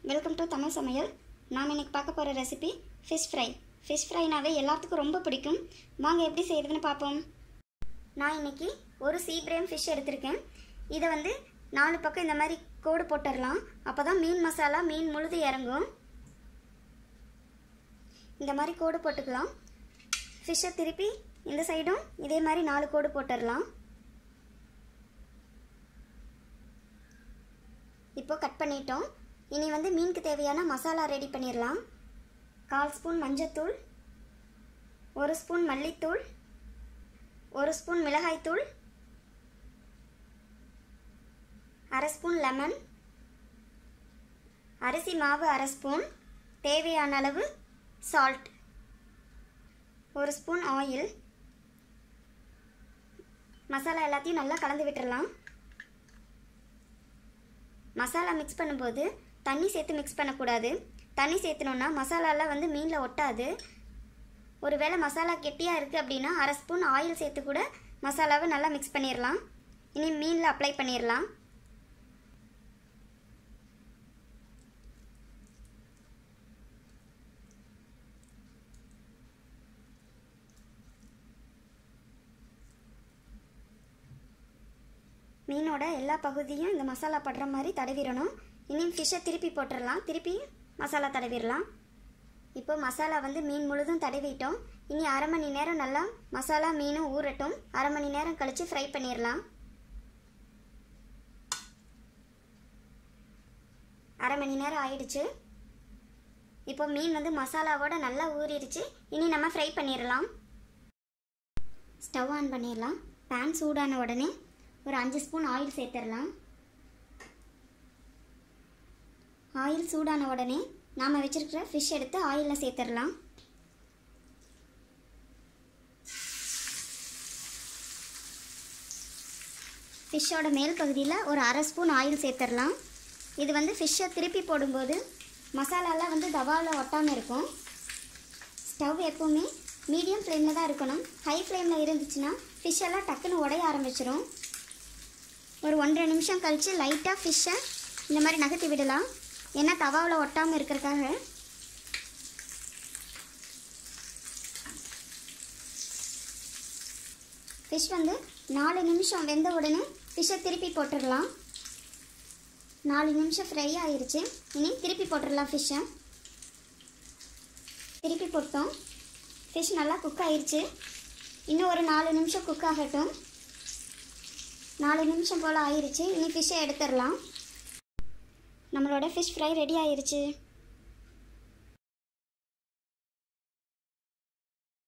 welcome to Tamil சமையல் நாம் இன்னைக்கு பார்க்க போகிற ரெசிபி ஃபிஷ் ஃப்ரை ஃபிஷ் ஃப்ரைனாவே எல்லாத்துக்கும் ரொம்ப பிடிக்கும் வாங்க எப்படி செய்கிறதுன்னு பார்ப்போம் நான் இன்னைக்கு ஒரு சீ பிரேம் ஃபிஷ் எடுத்திருக்கேன் இதை வந்து நாலு பக்கம் இந்த மாதிரி கோடு போட்டுடலாம் அப்போ தான் மீன் மசாலா மீன் முழுது இறங்கும் இந்த மாதிரி கோடு போட்டுக்கலாம் ஃபிஷ்ஷை திருப்பி இந்த சைடும் இதே மாதிரி நாலு கோடு போட்டுடலாம் இப்போ கட் பண்ணிட்டோம் இனி வந்து மீனுக்கு தேவையான மசாலா ரெடி பண்ணிடலாம் கால் ஸ்பூன் மஞ்சத்தூள் ஒரு ஸ்பூன் மல்லித்தூள் ஒரு ஸ்பூன் மிளகாய்த்தூள் அரை ஸ்பூன் லெமன் அரிசி மாவு அரை ஸ்பூன் தேவையான அளவு சால்ட் ஒரு ஸ்பூன் ஆயில் மசாலா எல்லாத்தையும் நல்லா கலந்து விட்டுறலாம் மசாலா மிக்ஸ் பண்ணும்போது தண்ணி சேர்த்து மிக்ஸ் பண்ணக்கூடாது தண்ணி சேர்த்தணுன்னா மசாலாலாம் வந்து மீனில் ஒட்டாது ஒருவேளை மசாலா கெட்டியாக இருக்குது அப்படின்னா அரை ஸ்பூன் ஆயில் சேர்த்து கூட மசாலாவை நல்லா மிக்ஸ் பண்ணிடலாம் இனி மீனில் அப்ளை பண்ணிடலாம் மீனோட எல்லா பகுதியும் இந்த மசாலா படுற மாதிரி தடவிடணும் இனி ஃபிஷ்ஷை திருப்பி போட்டுடலாம் திருப்பி மசாலா தடவிடலாம் இப்போ மசாலா வந்து மீன் முழுதும் தடவிட்டோம் இனி அரை மணி நேரம் நல்லா மசாலா மீனும் ஊறட்டும் அரை மணி நேரம் கழித்து ஃப்ரை பண்ணிடலாம் அரை மணி நேரம் ஆயிடுச்சு இப்போ மீன் வந்து மசாலாவோட நல்லா ஊறிடுச்சு இனி நம்ம ஃப்ரை பண்ணிடலாம் ஸ்டவ் ஆன் பண்ணிடலாம் பேன் சூடான உடனே ஒரு அஞ்சு ஸ்பூன் ஆயில் சேர்த்துடலாம் ஆயில் சூடான உடனே நாம் வச்சுருக்கிற ஃபிஷ் எடுத்து ஆயிலில் சேர்த்துடலாம் ஃபிஷ்ஷோட மேல் பகுதியில் ஒரு அரை ஸ்பூன் ஆயில் சேர்த்துடலாம் இது வந்து ஃபிஷ்ஷை திருப்பி போடும்போது மசாலாலாம் வந்து தவாவில் ஒட்டாமல் இருக்கும் ஸ்டவ் எப்போவுமே மீடியம் ஃப்ளேமில் தான் இருக்கணும் ஹை ஃப்ளேமில் இருந்துச்சுன்னா ஃபிஷ் எல்லாம் டக்குன்னு உடைய ஆரம்பிச்சிரும் ஒரு ஒன்றரை நிமிஷம் கழித்து லைட்டாக ஃபிஷ்ஷை இந்த மாதிரி நகர்த்தி விடலாம் ஏன்னா தவாவில் ஒட்டாமல் இருக்கிறதுக்காக ஃபிஷ் வந்து நாலு நிமிஷம் வெந்த உடனே ஃபிஷ்ஷை திருப்பி போட்டுடலாம் நாலு நிமிஷம் ஃப்ரை ஆயிருச்சு இனி திருப்பி போட்டுடலாம் ஃபிஷ்ஷை திருப்பி போட்டோம் ஃபிஷ் நல்லா குக் ஆயிருச்சு இன்னும் ஒரு நாலு நிமிஷம் குக் ஆகட்டும் நாலு நிமிஷம் போல் ஆயிருச்சு இனி ஃபிஷ்ஷை எடுத்துடலாம் நம்மளோட ஃபிஷ் ஃப்ரை ரெடி ஆயிருச்சு